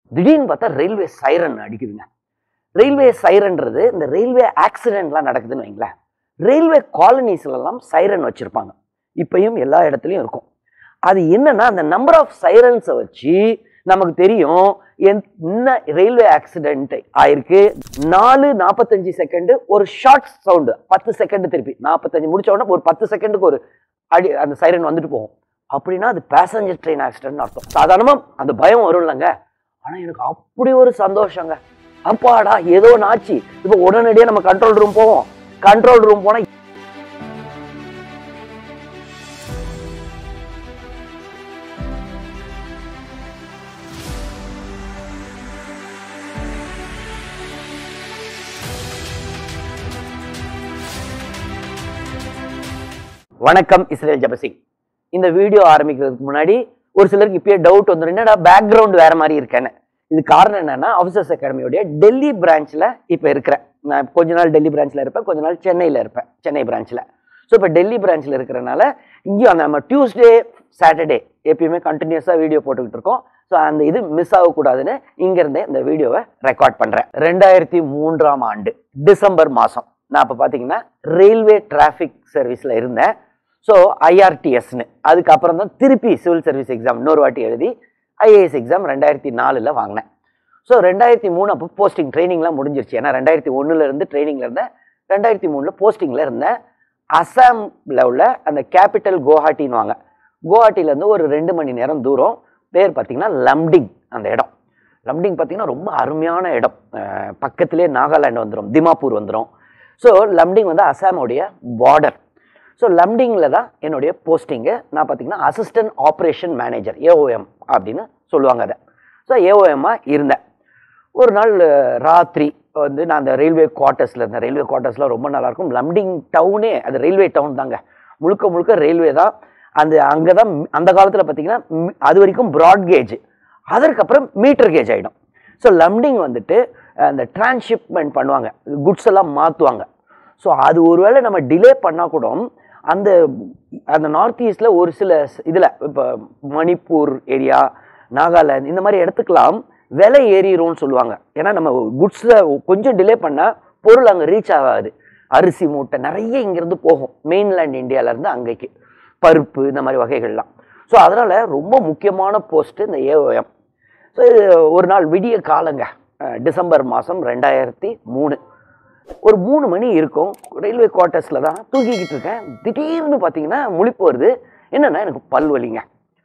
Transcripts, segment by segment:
திடீர்னு பார்த்தா railway siren அடிக்குதுங்க ரயில்வே சைரன்றது இந்த ரயில்வே ஆக்சிடென்ட்லாம் நடக்குதுன்னு வைங்களேன் ரயில்வே காலனிஸ்லாம் சைரன் வச்சுருப்பாங்க இப்பயும் எல்லா இடத்துலையும் இருக்கும் அது என்னன்னா அந்த நம்பர் ஆஃப் சைரன்ஸை வச்சு நமக்கு தெரியும் என்ன ரயில்வே ஆக்சிடென்ட் ஆயிருக்கு நாலு நாற்பத்தஞ்சு செகண்டு ஒரு ஷார்ட் சவுண்டு பத்து செகண்ட் திருப்பி நாற்பத்தஞ்சு முடிச்ச உடனே ஒரு பத்து செகண்டுக்கு ஒரு அடி அந்த சைரன் வந்துட்டு போகும் அப்படின்னா அது பேசஞ்சர் ட்ரெயின் ஆக்சிடென்ட் அர்த்தம் சாதாரணமாக அந்த பயம் வரும் இல்லைங்க ஆனால் எனக்கு அப்படி ஒரு சந்தோஷங்க அப்பாடா ஏதோ நாச்சு இப்போ உடனடியாக நம்ம கண்ட்ரோல் ரூம் போவோம் கண்ட்ரோல் ரூம் போனால் வணக்கம் இஸ்ரேல் ஜபசிங் இந்த வீடியோ ஆரம்பிக்கிறதுக்கு முன்னாடி ஒரு சிலருக்கு இப்பயே டவுட் வந்துடும் என்னடா பேக்ரவுண்ட் வேற மாதிரி இருக்கேன்னு இது காரணம் என்னன்னா ஆஃபீஸர்ஸ் அகாடமியோடைய டெல்லி பிரான்ச்சில் இப்போ இருக்கிறேன் நான் கொஞ்ச நாள் டெல்லி பிரான்ச்சில் இருப்பேன் கொஞ்ச நாள் சென்னையில் இருப்பேன் சென்னை பிரான்ச்சில் ஸோ இப்போ டெல்லி பிரான்ச்சில் இருக்கிறனால இங்கேயும் அந்த நம்ம டியூஸ்டே சாட்டர்டே எப்பயுமே கண்டினியூஸாக வீடியோ போட்டுக்கிட்டு இருக்கோம் ஸோ அந்த இது மிஸ் ஆகக்கூடாதுன்னு இங்கேருந்தே இந்த வீடியோவை ரெக்கார்ட் பண்ணுறேன் ரெண்டாயிரத்தி மூன்றாம் ஆண்டு டிசம்பர் மாதம் நான் இப்போ பார்த்தீங்கன்னா ரயில்வே டிராஃபிக் சர்வீஸில் இருந்தேன் ஸோ ஐஆர்டிஎஸ்னு அதுக்கப்புறம் தான் திருப்பி சிவில் சர்வீஸ் எக்ஸாம் இன்னொரு வாட்டி எழுதி ஐஏஎஸ் எக்ஸாம் ரெண்டாயிரத்தி நாலில் வாங்கினேன் ஸோ ரெண்டாயிரத்தி மூணு அப்போ போஸ்டிங் ட்ரைனிங்லாம் முடிஞ்சிருச்சு ஏன்னா ரெண்டாயிரத்தி ஒன்றில் இருந்து ட்ரைனிங்கில் இருந்தேன் ரெண்டாயிரத்தி மூணில் போஸ்டிங்கில் இருந்தேன் அசாமில் உள்ள அந்த கேபிட்டல் குவஹாட்டின்னு வாங்க குவஹாட்டிலேருந்து ஒரு ரெண்டு மணி நேரம் தூரம் பேர் பார்த்தீங்கன்னா லம்டிங் அந்த இடம் லம்டிங் பார்த்தீங்கன்னா ரொம்ப அருமையான இடம் அஹ் பக்கத்திலே நாகாலாந்து வந்துடும் திமாப்பூர் வந்துடும் ஸோ லம்டிங் வந்து அசாமோடைய பார்டர் ஸோ லம்டிங்கில் தான் என்னுடைய போஸ்டிங்கு நான் பார்த்தீங்கன்னா அசிஸ்டன்ட் ஆப்ரேஷன் மேனேஜர் ஏஓஎம் அப்படின்னு சொல்லுவாங்க அதை ஸோ ஏஓஎம்மாக இருந்தேன் ஒரு நாள் அஹ், ராத்திரி வந்து நான் அந்த ரயில்வே குவார்ட்டர்ஸில் இருந்தேன் ரயில்வே குவார்ட்டர்ஸ்லாம் ரொம்ப நல்லாயிருக்கும் லம்டிங் டவுனே அது ரயில்வே டவுன் தாங்க முழுக்க முழுக்க ரயில்வே தான் அந்த அங்கே தான் அந்த காலத்தில் பார்த்தீங்கன்னா ம், அது வரைக்கும் ப்ராட் கேஜ் அதற்கப்புறம் மீட்டர் கேஜ் ஆகிடும் ஸோ லம்டிங் வந்துட்டு அந்த டிரான்ஸ்ஷிப்மெண்ட் பண்ணுவாங்க குட்ஸ் எல்லாம் மாற்றுவாங்க ஸோ அது ஒருவேளை நம்ம டிலே பண்ணால் கூட அந்த அந்த நார்த் ஈஸ்டில் ஒரு சில இதில் இப்போ மணிப்பூர் ஏரியா நாகாலாந்து இந்த மாதிரி இடத்துக்கெல்லாம் விலை ஏறிடும்னு சொல்லுவாங்க ஏன்னா நம்ம குட்ஸில் கொஞ்சம் டிலே பண்ணால் பொருள் அங்கே ரீச் ஆகாது அரிசி மூட்டை நிறைய இங்கேருந்து போகும் மெயின்லேண்ட் இந்தியாவிலேருந்து அங்கேக்கு பருப்பு இந்த மாதிரி வகைகள்லாம் ஸோ அதனால் ரொம்ப முக்கியமான போஸ்ட்டு இந்த ஏஓஎம் ஸோ இது ஒரு நாள் விடிய காலங்க அஹ், டிசம்பர் மாதம் ரெண்டாயிரத்தி மூணு ஒரு மூணு மணி இருக்கும் ரயில்வே குவார்ட்டர்ஸில் தான் தூக்கிக்கிட்டு இருக்கேன் திடீர்னு பார்த்தீங்கன்னா முழிப்பு வருது என்னென்னா எனக்கு பல் வலிங்க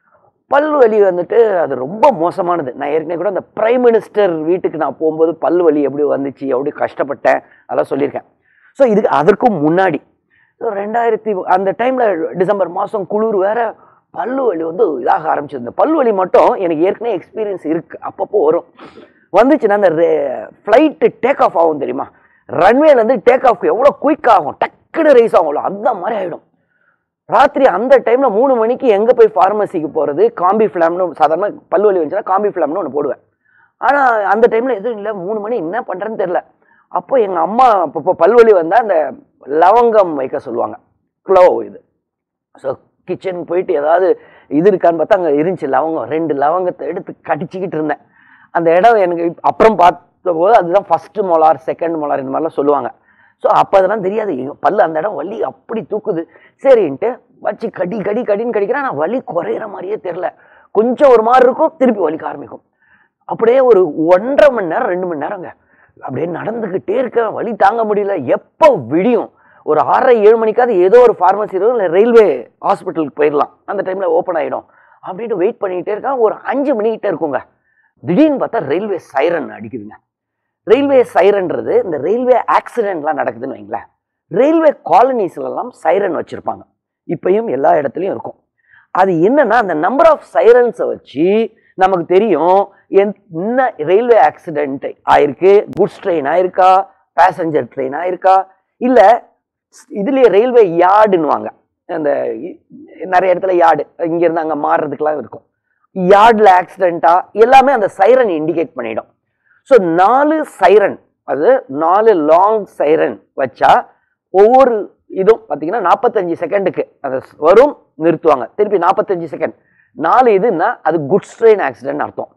பல் வலி வந்துட்டு அது ரொம்ப மோசமானது நான் ஏற்கனவே கூட அந்த பிரைம் மினிஸ்டர் வீட்டுக்கு நான் போகும்போது பல் வலி எப்படி வந்துச்சு எப்படி கஷ்டப்பட்டேன் அதெல்லாம் சொல்லியிருக்கேன் ஸோ இதுக்கு அதற்கும் முன்னாடி ஸோ ரெண்டாயிரத்தி அந்த டைமில் டிசம்பர் மாதம் குளிர் வேற பல்லு வலி வந்து இதாக ஆரம்பிச்சது இந்த பல்லு வலி மட்டும் எனக்கு ஏற்கனவே எக்ஸ்பீரியன்ஸ் இருக்குது அப்பப்போ வரும் வந்துச்சுன்னா அந்த ஃப்ளைட்டு டேக் ஆஃப் ஆகும் தெரியுமா ரன்வேலேருந்து டேக் ஆஃப் எவ்வளோ குயிக் ஆகும் டக்குன்னு ரைஸ் ஆகும்ல அந்த மாதிரி ஆகிடும் ராத்திரி அந்த டைம்ல மூணு மணிக்கு எங்க போய் ஃபார்மசிக்கு போறது காம்பி ஃபிளாம்னு சாதாரண பல்வலி வந்துச்சுன்னா காம்பி ஃபிளாம்னு ஒன்று போடுவேன் ஆனா அந்த டைம்ல எதுவும் இல்லை மூணு மணி என்ன பண்றேன்னு தெரியல அப்போ எங்க அம்மா இப்போ பல்வலி வந்தா அந்த லவங்கம் வைக்க சொல்லுவாங்க க்ளோவ் இது ஸோ கிச்சன் போயிட்டு ஏதாவது இது இருக்கான்னு பார்த்தா அங்கே இருந்துச்சு லவங்கம் ரெண்டு லவங்கத்தை எடுத்து கடிச்சிக்கிட்டு இருந்தேன் அந்த இடம் எனக்கு இப்ப- அப்புறம் பார்த்தபோது அதுதான் ஃபர்ஸ்ட் மொலார் செகண்ட் மொலார் இந்த மாதிரிலாம் சொல்லுவாங்க ஸோ அப்போ அதெல்லாம் தெரியாது ஐயோ, பல்லு அந்த இடம் வலி அப்படி தூக்குது சரின்ட்டு வச்சு கடி கடி கடின்னு கடிக்கிறேன் ஆனால் வலி குறையிற மாதிரியே தெரில கொஞ்சம் ஒரு மாதிரி இருக்கும் திருப்பி வலிக்க ஆரம்பிக்கும் அப்படியே ஒரு ஒன்றரை மணி நேரம் ரெண்டு மணி நேரங்க அப்படியே நடந்துக்கிட்டே இருக்கேன் வலி தாங்க முடியல எப்போ விடியும் ஒரு ஆறரை ஏழு மணிக்காவது ஏதோ ஒரு ஃபார்மசி இருக்கும் இல்லை ரயில்வே ஹாஸ்பிட்டலுக்கு போயிடலாம் அந்த டைமில் ஓப்பன் ஆகிடும் அப்படின்ட்டு வெயிட் பண்ணிக்கிட்டே இருக்கேன் ஒரு அஞ்சு மணிக்கிட்ட இருக்குங்க திடீர்னு பார்த்தா ரயில்வே சைரன் அடிக்குதுங்க ரயில்வே சைரன்றது இந்த ரயில்வே ஆக்சிடென்ட்லாம் நடக்குதுன்னு வைங்களேன் ரயில்வே காலனிஸ்லாம் சைரன் வச்சுருப்பாங்க இப்பயும் எல்லா இடத்துலையும் இருக்கும் அது என்னன்னா அந்த நம்பர் ஆஃப் சைரன்ஸை வச்சு நமக்கு தெரியும் என்- என்ன ரயில்வே ஆக்சிடென்ட் ஆயிருக்கு குட்ஸ் ட்ரெயின் ஆயிருக்கா பேசஞ்சர் ட்ரெயின் ஆயிருக்கா இல்லை இதுலேயே ரயில்வே யார்டுன்னுவாங்க அந்த இ- நிறைய இடத்துல யார்டு இங்கேருந்து அங்கே மாறுறதுக்கெல்லாம் இருக்கும் யார்டில் ஆக்சிடெண்ட்டா எல்லாமே அந்த சைரன் இண்டிகேட் பண்ணிடும் ஸோ நாலு சைரன் அது நாலு லாங் சைரன் வச்சா ஒவ்வொரு இதுவும் பார்த்தீங்கன்னா நாற்பத்தஞ்சு செகண்டுக்கு அது வரும் நிறுத்துவாங்க திருப்பி நாற்பத்தஞ்சு செகண்ட் நாலு இதுன்னா அது குட்ஸ் ட்ரெயின் ஆக்சிடென்ட் அர்த்தம்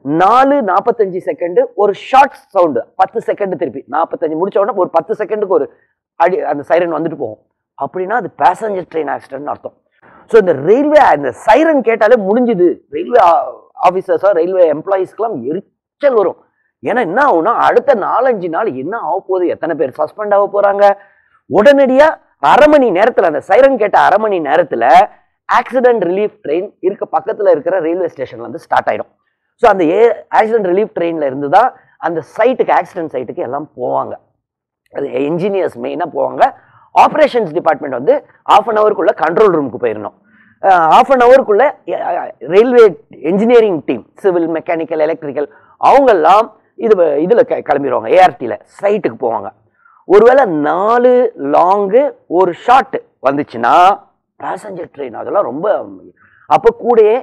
நாலு நாற்பத்தஞ்சு செகண்ட் ஒரு ஷார்ட் சவுண்டு பத்து செகண்ட் திருப்பி நாற்பத்தஞ்சு முடிச்ச உடனே ஒரு பத்து செகண்டுக்கு ஒரு அடி அந்த சைரன் வந்துட்டு போகும் அப்படின்னா அது பேசஞ்சர் ட்ரெயின் ஆக்சிடென்ட் அர்த்தம் ஸோ இந்த ரயில்வே இந்த சைரன் கேட்டாலே முடிஞ்சுது ரயில்வே ஆஃபீஸர்ஸோ ரயில்வே எம்ப்ளாயீஸ்க்கெல்லாம் எரிச்சல் வரும் ஏன்னா என்ன ஆகும்னா அடுத்த நாலஞ்சு நாள் என்ன ஆக போகுது எத்தனை பேர் சஸ்பெண்ட் ஆக போறாங்க உடனடியா அரை மணி நேரத்துல அந்த சைரன் கேட்ட அரை மணி நேரத்துல ஆக்சிடென்ட் ரிலீஃப் ட்ரெயின் இருக்க பக்கத்துல இருக்கிற ரயில்வே ஸ்டேஷன்ல வந்து ஸ்டார்ட் ஆயிடும் ஸோ அந்த ஏ ஆக்சிடென்ட் ரிலீஃப் ட்ரெயின்ல இருந்து தான் அந்த சைட்டுக்கு ஆக்சிடென்ட் சைட்டுக்கு எல்லாம் போவாங்க அது என்ஜினியர்ஸ் மெயினாக போவாங்க ஆப்ரேஷன்ஸ் டிபார்ட்மெண்ட் வந்து ஆஃப் அன் ஹவருக்குள்ள கண்ட்ரோல் ரூமுக்கு போயிடணும் ஆஃப் அன் ஹவருக்குள்ள railway engineering team civil mechanical electrical அவங்கெல்லாம் இது இதில் கிளம்பிடுவாங்க ஏஆர்டியில் சைட்டுக்கு போவாங்க ஒருவேளை நாலு லாங்கு ஒரு ஷார்ட் வந்துச்சுன்னா பேசஞ்சர் ட்ரெயின் அதெல்லாம் ரொம்ப அப்போ கூடயே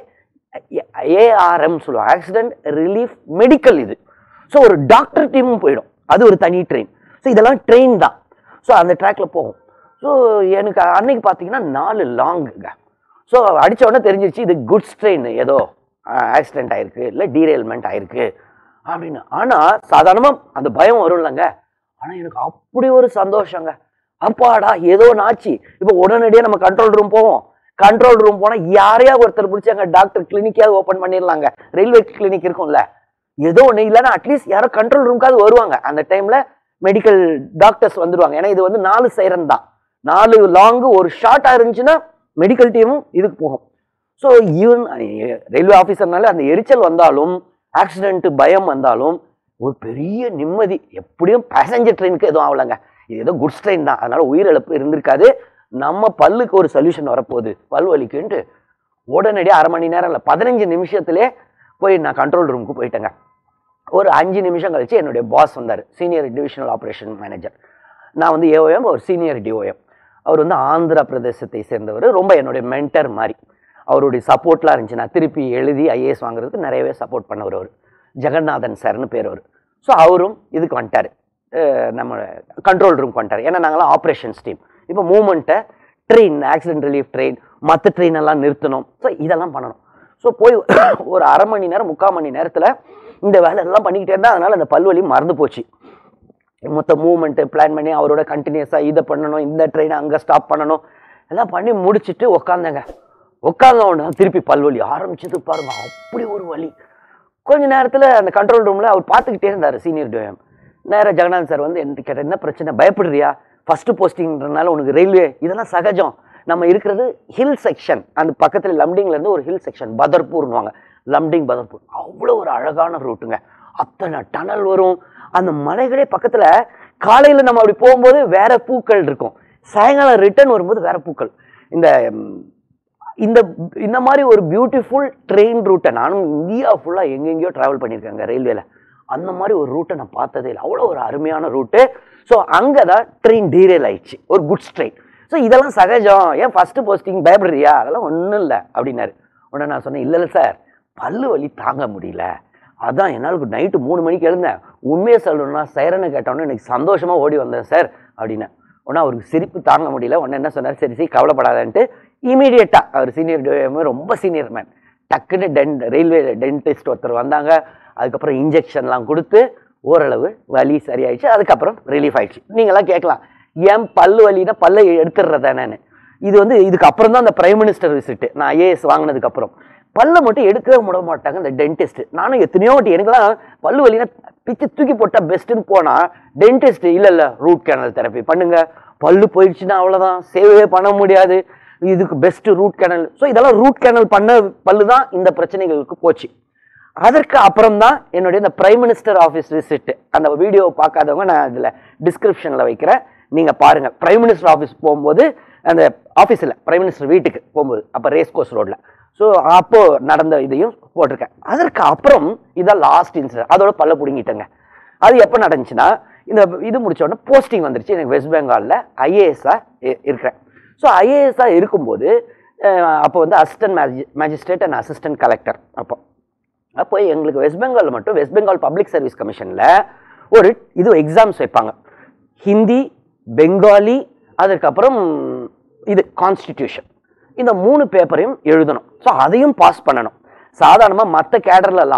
ஏஆர்எம் சொல்லுவாங்க ஆக்சிடென்ட் ரிலீஃப் மெடிக்கல் இது ஸோ ஒரு டாக்டர் டீமும் போயிடும் அது ஒரு தனி ட்ரெயின் ஸோ இதெல்லாம் ட்ரெயின் தான் ஸோ அந்த ட்ராக்ல போகும் ஸோ எனக்கு அன்னைக்கு பார்த்தீங்கன்னா நாலு லாங்குங்க ஸோ அடிச்ச உடனே தெரிஞ்சிருச்சு இது குட்ஸ் ட்ரெயின் ஏதோ ஆக்சிடென்ட் ஆயிருக்கு இல்லை டீரெயில்மெண்ட் ஆயிருக்கு அப்படின்னு ஆனால் சாதாரணமாக அந்த பயம் வரும் இல்லைங்க ஆனால் எனக்கு அப்படி ஒரு சந்தோஷங்க அப்பாடா ஏதோ நாச்சு இப்போ உடனடியாக நம்ம கண்ட்ரோல் ரூம் போவோம் கண்ட்ரோல் ரூம் போனால் யாரையா ஒருத்தர் பிடிச்சி அங்கே டாக்டர் கிளினிக்காவது ஓப்பன் பண்ணிடலாங்க ரயில்வே கிளினிக் இருக்கும்ல ஏதோ ஒன்று இல்லைன்னா அட்லீஸ்ட் யாரோ கண்ட்ரோல் ரூம்க்காவது வருவாங்க அந்த டைமில் மெடிக்கல் டாக்டர்ஸ் வந்துருவாங்க ஏன்னா இது வந்து நாலு சைரன் தான் நாலு லாங்கு ஒரு ஷார்ட்டாக இருந்துச்சுன்னா மெடிக்கல் டீமும் இதுக்கு போகும் ஸோ ஈவன் ரயில்வே ஆஃபீஸர்னால அந்த எரிச்சல் வந்தாலும் ஆக்சிடென்ட் பயம் வந்தாலும் ஒரு பெரிய நிம்மதி எப்படியும் பேசஞ்சர் ட்ரெயினுக்கு எதுவும் ஆகலைங்க இது ஏதோ குட்ஸ் ட்ரெயின் தான் அதனால உயிரிழப்பு இருந்திருக்காது நம்ம பல்லுக்கு ஒரு சொல்யூஷன் வரப்போகுது பல் வலிக்குன்ட்டு உடனடியாக அரை மணி நேரம் இல்லை பதினஞ்சு நிமிஷத்துலேயே போய் நான் கண்ட்ரோல் ரூமுக்கு போயிட்டேங்க ஒரு அஞ்சு நிமிஷம் கழிச்சு என்னுடைய பாஸ் வந்தார் சீனியர் டிவிஷனல் ஆப்ரேஷன் மேனேஜர் நான் வந்து ஏஓஎம் ஒரு சீனியர் டிஓஎம் அவர் வந்து ஆந்திரா பிரதேசத்தை சேர்ந்தவர் ரொம்ப என்னுடைய மென்டர் மாதிரி அவருடைய சப்போர்ட்லாம் இருந்துச்சு நான் திருப்பி எழுதி ஐஏஎஸ் வாங்குறதுக்கு நிறையவே சப்போர்ட் பண்ணவர் அவர் ஜெகநாதன் சார்னு பேர் அவர் ஸோ அவரும் இதுக்கு வந்துட்டார் அஹ் நம்ம கண்ட்ரோல் ரூம்க்கு வந்துட்டார் ஏன்னா நாங்களாம் ஆப்ரேஷன்ஸ் டீம் இப்போ மூமெண்ட்டை ட்ரெயின் ஆக்சிடென்ட் ரிலீஃப் ட்ரெயின் மற்ற ட்ரெயின் எல்லாம் நிறுத்தணும் ஸோ இதெல்லாம் பண்ணணும் ஸோ போய் ஒரு அரை மணி நேரம் முக்கால் மணி நேரத்தில் இந்த வேலை எல்லாம் பண்ணிக்கிட்டே இருந்தால் அதனால் அந்த பல்வலி மறந்து போச்சு மொத்த மூவ்மெண்ட்டு பிளான் பண்ணி அவரோட கண்டினியூஸாக இதை பண்ணணும் இந்த ட்ரெயினை அங்கே ஸ்டாப் பண்ணணும் எல்லாம் பண்ணி முடிச்சுட்டு உக்காந்தேங்க உட்காந்த உடனே திருப்பி பல்வலி ஆரம்பிச்சது பாருங்க அப்படி ஒரு வலி கொஞ்ச நேரத்தில் அந்த கண்ட்ரோல் ரூமில் அவர் பார்த்துக்கிட்டே இருந்தார் சீனியர் டிஎம் நேராக ஜெகநாத் சார் வந்து என்ன கேட்ட என்ன பிரச்சனை பயப்படுறியா ஃபஸ்ட்டு போஸ்டிங்ன்றனால உனக்கு ரயில்வே இதெல்லாம் சகஜம் நம்ம இருக்கிறது ஹில் செக்ஷன் அந்த பக்கத்தில் லம்டிங்ல இருந்து ஒரு ஹில் செக்ஷன் பதர்பூர்னுவாங்க லம்டிங் பதர்பூர் அவ்வளோ ஒரு அழகான ரூட்டுங்க அத்தனை டனல் வரும் அந்த மலைகளே பக்கத்தில் காலையில் நம்ம அப்படி போகும்போது வேற பூக்கள் இருக்கும் சாயங்காலம் ரிட்டர்ன் வரும்போது வேற பூக்கள் இந்த ம், இந்த இந்த மாதிரி ஒரு பியூட்டிஃபுல் ட்ரெயின் ரூட்டை நானும் இந்தியா ஃபுல்லாக எங்கெங்கேயோ ட்ராவல் பண்ணியிருக்கேங்க ரயில்வேல அந்த மாதிரி ஒரு ரூட்டை நான் பார்த்ததே இல்லை அவ்வளோ ஒரு அருமையான ரூட்டு ஸோ அங்கே தான் ட்ரெயின் டீரெயில் ஆயிடுச்சு ஒரு குட்ஸ் ட்ரெயின் ஸோ இதெல்லாம் சகஜம் ஏன் ஃபஸ்ட்டு போஸ்டிங் பயப்படுறியா அதெல்லாம் ஒன்றும் இல்லை அப்படின்னாரு உடனே நான் சொன்னேன் இல்லை இல்லை சார் பல்லு வலி தாங்க முடியல அதான் என்னால் நைட்டு மூணு மணிக்கு எழுந்தேன் உண்மையை சொல்லணும்னா சைரனை கேட்டோன்னே எனக்கு சந்தோஷமாக ஓடி வந்தேன் சார் அப்படின்னேன் உடனே அவருக்கு சிரிப்பு தாங்க முடியல உடனே என்ன சொன்னார் சரி சரி கவலைப்படாதன்ட்டு இமீடியட்டாக அவர் சீனியர் ரொம்ப சீனியர் மேன் டக்குன்னு டென் ரயில்வே டென்டிஸ்ட் ஒருத்தர் வந்தாங்க அதுக்கப்புறம் இன்ஜெக்ஷன்லாம் கொடுத்து ஓரளவு வலி சரியாயிடுச்சு அதுக்கப்புறம் ரிலீஃப் ஆயிடுச்சு நீங்களாம் கேட்கலாம் ஏன் பல்லு வலினா பல்லை எடுத்துடுறதானேன்னு இது வந்து இதுக்கு அப்புறம் தான் அந்த பிரைம் மினிஸ்டர் விசிட்டு நான் ஐஏஎஸ் வாங்கினதுக்கு அப்புறம் பல்லை மட்டும் எடுக்கவே முட மாட்டாங்க இந்த டென்டிஸ்ட் நானும் எத்தனையோ வாட்டி எனக்குலாம் பல்லு வலினா பிச்சு தூக்கி போட்டால் பெஸ்ட்டுன்னு போனால் டென்டிஸ்ட் இல்லை இல்லை ரூட் கேனல் தெரப்பி பண்ணுங்க பல்லு போயிடுச்சுன்னா அவ்வளோதான் சேவே பண்ண முடியாது இதுக்கு பெஸ்ட் ரூட் கேனல் ஸோ இதெல்லாம் ரூட் கேனல் பண்ண பல்லு தான் இந்த பிரச்சனைகளுக்கு போச்சு அதற்கு அப்புறம் தான் என்னுடைய இந்த பிரைம் மினிஸ்டர் ஆஃபீஸ் விசிட் அந்த வீடியோ பார்க்காதவங்க நான் இதில் டிஸ்கிரிப்ஷனில் வைக்கிறேன் நீங்கள் பாருங்கள் பிரைம் மினிஸ்டர் ஆஃபீஸ் போகும்போது அந்த ஆஃபீஸில் பிரைம் மினிஸ்டர் வீட்டுக்கு போகும்போது அப்போ ரேஸ் கோர்ஸ் ரோட்டில் ஸோ அப்போ நடந்த இதையும் போட்டிருக்கேன் அதற்கு அப்புறம் இதான் லாஸ்ட் இன்சிடென்ட் அதோட பல்ல பிடுங்கிட்டேங்க அது எப்போ நடந்துச்சுன்னா இந்த இது முடிச்ச உடனே போஸ்டிங் வந்துருச்சு எனக்கு வெஸ்ட் பெங்காலில் ஐஏஎஸ்ஸாக இருக்கிறேன் ஸோ ஐஏஎஸ்ஸாக இருக்கும்போது அஹ், அப்போ வந்து அசிஸ்டன்ட் மேஜி மேஜிஸ்ட்ரேட் அண்ட் அசிஸ்டன்ட் கலெக்டர் அப்போ அப்போ எங்களுக்கு வெஸ்ட் பெங்காலில் மட்டும் வெஸ்ட் பெங்கால் பப்ளிக் சர்வீஸ் கமிஷனில் ஒரு இது எக்ஸாம்ஸ் வைப்பாங்க ஹிந்தி பெங்காலி அதுக்கப்புறம் இது கான்ஸ்டிடியூஷன் இந்த மூணு பேப்பரையும் எழுதணும் ஸோ அதையும் பாஸ் பண்ணணும் சாதாரணமாக மற்ற கேடர்லலாம்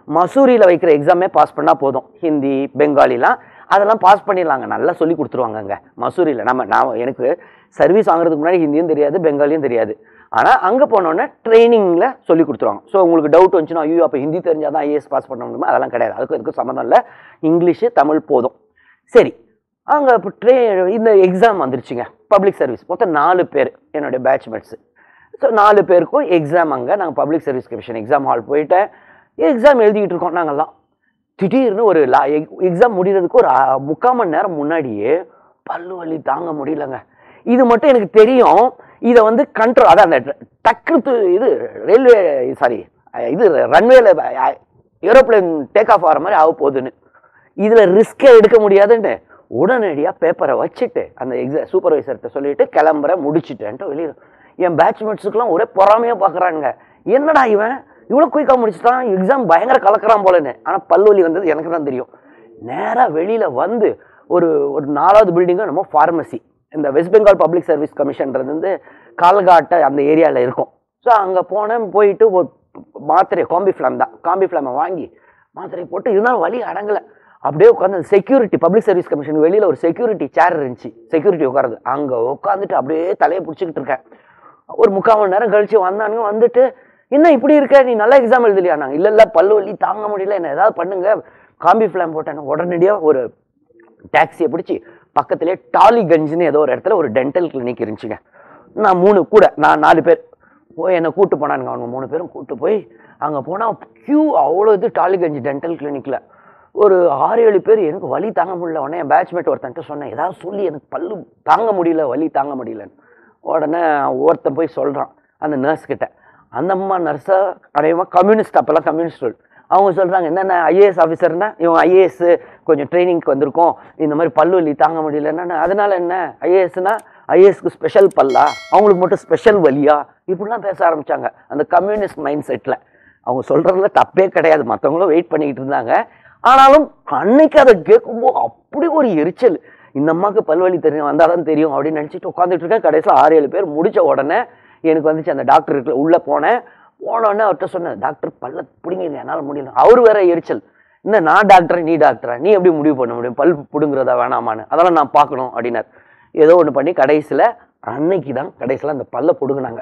மசூரியில் வைக்கிற எக்ஸாமே பாஸ் பண்ணால் போதும் ஹிந்தி பெங்காலிலாம் அதெல்லாம் பாஸ் பண்ணிடலாங்க நல்லா சொல்லி கொடுத்துருவாங்க அங்கே மசூரியில் நம்ம நான் எனக்கு சர்வீஸ் வாங்குறதுக்கு முன்னாடி ஹிந்தியும் தெரியாது பெங்காலியும் தெரியாது ஆனால் அங்கே போனோடனே ட்ரைனிங்கில் சொல்லி கொடுத்துருவாங்க ஸோ உங்களுக்கு டவுட் வந்துச்சுன்னா ஐயோ அப்போ ஹிந்தி தெரிஞ்சால் தான் ஐஏஎஸ் பாஸ் பண்ண முடியுமா அதெல்லாம் கிடையாது அதுக்கும் இதுக்கும் சம்மந்தம் இல்லை இங்கிலீஷு தமிழ் போதும் சரி அங்கே இப்போ ட்ரே இந்த எக்ஸாம் வந்துருச்சுங்க பப்ளிக் சர்வீஸ் மொத்தம் நாலு பேர் என்னுடைய பேட்ச்மேட்ஸு ஸோ நாலு பேருக்கும் எக்ஸாம் அங்கே நாங்கள் public service commission exam hall போயிட்டேன் எக்ஸாம் எழுதிக்கிட்டு இருக்கோம் நாங்கள்லாம் திடீர்னு ஒரு லா எக்ஸாம் முடிகிறதுக்கு ஒரு அ- முக்கால் மணி நேரம் முன்னாடியே பல்லு வலி தாங்க முடியலங்க இது மட்டும் எனக்கு தெரியும் இதை வந்து கண்ட்ரோல் அதான் அந்த டக்கு து- இது ரயில்வே சாரி இது ரன்வேல ஏரோப்ளேன் டேக் ஆஃப் ஆகிற மாதிரி ஆக போகுதுன்னு இதில் ரிஸ்க்கே எடுக்க முடியாதுன்னு உடனடியாக பேப்பரை வச்சுட்டு அந்த எக்ஸா சூப்பர்வைசர்கிட்ட சொல்லிட்டு கிளம்புறேன் முடிச்சிட்டேன்ட்டு வெளியே என் பேட்ச்மேட்ஸுக்கெல்லாம் ஒரே பொறாமையாக பார்க்குறாங்க என்னடா இவன் இவ்வளோ குயிக்காக முடிச்சிட்டான் எக்ஸாம் பயங்கர கலக்கிறான் போலன்னு ஆனால் பல்வலி வந்தது எனக்கு தான் தெரியும் நேராக வெளியில் வந்து ஒரு ஒரு நாலாவது பில்டிங்கும் நம்ம ஃபார்மசி இந்த வெஸ்ட் பெங்கால் பப்ளிக் சர்வீஸ் கமிஷன்றது வந்து கால்காட்டை அந்த ஏரியாவில் இருக்கும் ஸோ அங்கே போனேன் போயிட்டு ஒரு மாத்திரை காம்பி ஃப்ளாம் தான் காம்பி ஃப்ளாமை வாங்கி மாத்திரை போட்டு இருந்தாலும் வலி அடங்கலை அப்படியே உட்காந்து செக்யூரிட்டி பப்ளிக் சர்வீஸ் கமிஷன் வெளியில் ஒரு செக்யூரிட்டி சேர் இருந்துச்சு செக்யூரிட்டி உட்காருது அங்கே உட்காந்துட்டு அப்படியே தலையை பிடிச்சிக்கிட்டு இருக்கேன் ஒரு முக்கால் மணி நேரம் கழிச்சு வந்தானுங்க வந்துட்டு என்ன இப்படி இருக்க நீ நல்லா எக்ஸாம் எழுதலையா நாங்கள் இல்லை இல்லை பல்லு வலி தாங்க முடியல என்ன ஏதாவது பண்ணுங்க காம்பி ஃப்ளாம் போட்டேன் உடனடியாக ஒரு டாக்ஸியை பிடிச்சி பக்கத்திலே டாலிகஞ்சுன்னு ஏதோ ஒரு இடத்துல ஒரு டென்டல் கிளினிக் இருந்துச்சுங்க நான் மூணு கூட நான் நாலு பேர் போய் என்னை கூட்டு போனானுங்க அவங்க மூணு பேரும் கூட்டு போய் அங்கே போனால் க்யூ அவ்வளோ இது டாலிகஞ்ச் டென்டல் கிளினிக்கில் ஒரு ஆறு ஏழு பேர் எனக்கு வலி தாங்க முடியல உடனே என் பேட்ச்மேட் ஒருத்தன்ட்ட சொன்னேன் ஏதாவது சொல்லி எனக்கு பல்லு தாங்க முடியல வலி தாங்க முடியலன்னு உடனே ஒருத்தன் போய் சொல்கிறான் அந்த நர்ஸ் கிட்ட அந்த அம்மா நர்ஸை அநேகமாக கம்யூனிஸ்ட் அப்போல்லாம் கம்யூனிஸ்ட் அவங்க சொல்கிறாங்க என்னென்ன ஐஏஎஸ் ஆஃபீஸர்னா இவன் ஐஏஎஸ் கொஞ்சம் ட்ரைனிங்க்கு வந்திருக்கோம் இந்த மாதிரி பல்லு வலி தாங்க முடியலன்னா அதனால என்ன ஐஏஎஸ்னா ஐஏஎஸ்க்கு ஸ்பெஷல் பல்லா அவங்களுக்கு மட்டும் ஸ்பெஷல் வலியா இப்படிலாம் பேச ஆரம்பிச்சாங்க அந்த கம்யூனிஸ்ட் மைண்ட் செட்டில் அவங்க சொல்கிறதுல தப்பே கிடையாது மற்றவங்களும் வெயிட் பண்ணிக்கிட்டு இருந்தாங்க ஆனாலும் அன்னைக்கு அதை கேட்கும்போது அப்படி ஒரு எரிச்சல் இந்த அம்மாவுக்கு பல்வலி தெரியும் வந்தால் தான் தெரியும் அப்படின்னு நினச்சிட்டு உட்காந்துட்டு இருக்கேன் கடைசியில் ஆறு ஏழு பேர் முடிச்ச உடனே எனக்கு வந்துச்சு அந்த டாக்டர் இருக்கு உள்ளே போனேன் போனோடனே அவர்கிட்ட சொன்னேன் டாக்டர் பல்ல பிடிங்க என்னால் முடியல அவர் வேற எரிச்சல் என்ன நான் டாக்டர் நீ டாக்டரா நீ எப்படி முடிவு பண்ண முடியும் பல் பிடுங்குறதா வேணாமான்னு அதெல்லாம் நான் பார்க்கணும் அப்படின்னார் ஏதோ ஒன்று பண்ணி கடைசியில் அன்னைக்கு தான் கடைசியில் அந்த பல்ல பிடுங்கினாங்க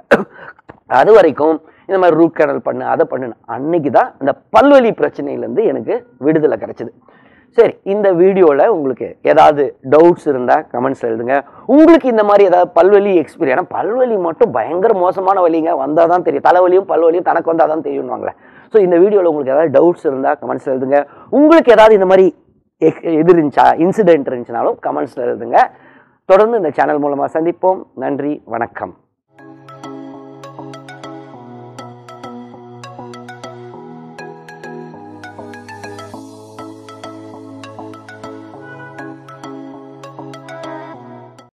அது வரைக்கும் இந்த மாதிரி ரூட் கேனல் பண்ணு அதை பண்ணு அன்னைக்கு தான் இந்த பல்வலி பிரச்சனையிலேருந்து எனக்கு விடுதலை கிடைச்சது சரி இந்த வீடியோவில் உங்களுக்கு ஏதாவது டவுட்ஸ் இருந்தால் கமெண்ட்ஸ் எழுதுங்க உங்களுக்கு இந்த மாதிரி ஏதாவது பல்வலி எக்ஸ்பீரியன் ஏன்னா பல்வலி மட்டும் பயங்கர மோசமான வலிங்க வந்தால் தான் தெரியும் தலைவலியும் பல்வலியும் தனக்கு வந்தால் தான் தெரியும்வாங்களே ஸோ இந்த வீடியோவில் உங்களுக்கு ஏதாவது டவுட்ஸ் இருந்தால் கமெண்ட்ஸ் எழுதுங்க உங்களுக்கு ஏதாவது இந்த மாதிரி எக் இது இருந்துச்சா இன்சிடென்ட் இருந்துச்சுனாலும் கமெண்ட்ஸில் எழுதுங்க தொடர்ந்து இந்த சேனல் மூலமாக சந்திப்போம் நன்றி வணக்கம்